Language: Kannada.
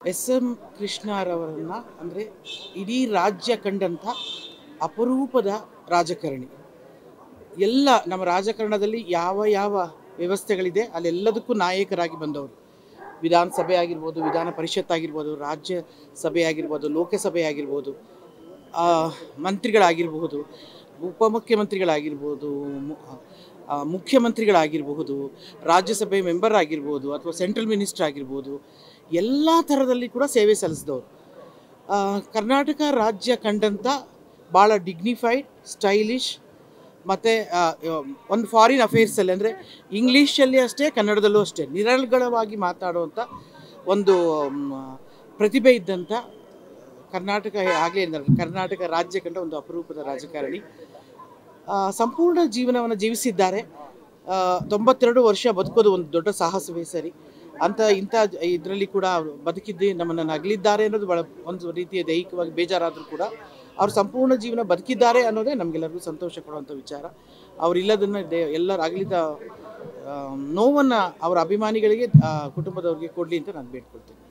ಎಸ್ ಎಂ ಕೃಷ್ಣರವರನ್ನು ಅಂದರೆ ಇಡೀ ರಾಜ್ಯ ಕಂಡಂಥ ಅಪರೂಪದ ರಾಜಕಾರಣಿ ಎಲ್ಲ ನಮ್ಮ ರಾಜಕಾರಣದಲ್ಲಿ ಯಾವ ಯಾವ ವ್ಯವಸ್ಥೆಗಳಿದೆ ಅಲ್ಲೆಲ್ಲದಕ್ಕೂ ನಾಯಕರಾಗಿ ಬಂದವರು ವಿಧಾನಸಭೆ ಆಗಿರ್ಬೋದು ವಿಧಾನ ಪರಿಷತ್ ಆಗಿರ್ಬೋದು ರಾಜ್ಯ ಸಭೆ ಆಗಿರ್ಬೋದು ಲೋಕಸಭೆ ಆಗಿರ್ಬೋದು ಆ, ಮಂತ್ರಿಗಳಾಗಿರಬಹುದು ಉಪಮುಖ್ಯಮಂತ್ರಿಗಳಾಗಿರ್ಬೋದು ಮು- ಆ, ಮುಖ್ಯಮಂತ್ರಿಗಳಾಗಿರಬಹುದು ರಾಜ್ಯಸಭೆ ಮೆಂಬರ್ ಆಗಿರ್ಬೋದು ಅಥವಾ ಸೆಂಟ್ರಲ್ ಮಿನಿಸ್ಟರ್ ಆಗಿರ್ಬೋದು ಎಲ್ಲ ಥರದಲ್ಲಿ ಕೂಡ ಸೇವೆ ಸಲ್ಲಿಸಿದವರು ಆ, ಕರ್ನಾಟಕ ರಾಜ್ಯ ಕಂಡಂಥ ಭಾಳ ಡಿಗ್ನಿಫೈಡ್ ಸ್ಟೈಲಿಶ್ ಮತ್ತು ಒಂದು ಫಾರಿನ್ ಅಫೇರ್ಸಲ್ಲಿ ಅಂದರೆ ಇಂಗ್ಲೀಷಲ್ಲಿ ಅಷ್ಟೇ ಕನ್ನಡದಲ್ಲೂ ಅಷ್ಟೇ ನಿರರ್ಗಳವಾಗಿ ಮಾತಾಡುವಂಥ ಒಂದು ಮ್, ಪ್ರತಿಭೆ ಇದ್ದಂಥ ಕರ್ನಾಟಕ ಹಾಗೆ ಕರ್ನಾಟಕ ರಾಜ್ಯ ಕಂಡ ಒಂದು ಅಪರೂಪದ ರಾಜಕಾರಣಿ ಆ, ಸಂಪೂರ್ಣ ಜೀವನವನ್ನು ಜೀವಿಸಿದ್ದಾರೆ ಆ, ತೊಂಬತ್ತೆರಡು ವರ್ಷ ಬದುಕೋದು ಒಂದು ದೊಡ್ಡ ಸಾಹಸವೇ ಸರಿ ಅಂತ ಇಂಥ ಇದರಲ್ಲಿ ಕೂಡ ಅವ್ರು ಬದುಕಿದ್ದು ನಮ್ಮನ್ನು ನಗಲಿದ್ದಾರೆ ಅನ್ನೋದು ಭಾಳ ಒಂದು ರೀತಿಯ ದೈಹಿಕವಾಗಿ ಬೇಜಾರಾದರೂ ಕೂಡ ಅವ್ರು ಸಂಪೂರ್ಣ ಜೀವನ ಬದುಕಿದ್ದಾರೆ ಅನ್ನೋದೇ ನಮಗೆಲ್ಲರಿಗೂ ಸಂತೋಷ ಕೊಡುವಂಥ ವಿಚಾರ ಅವರಿಲ್ಲದನ್ನು ದೇ ಎಲ್ಲರ ಅಗಲಿದ ನೋವನ್ನು ಅವರ ಅಭಿಮಾನಿಗಳಿಗೆ ಆ, ಕುಟುಂಬದವ್ರಿಗೆ ಕೊಡಲಿ ಅಂತ ನಾನು ಬೇಡ್ಕೊಳ್ತೀನಿ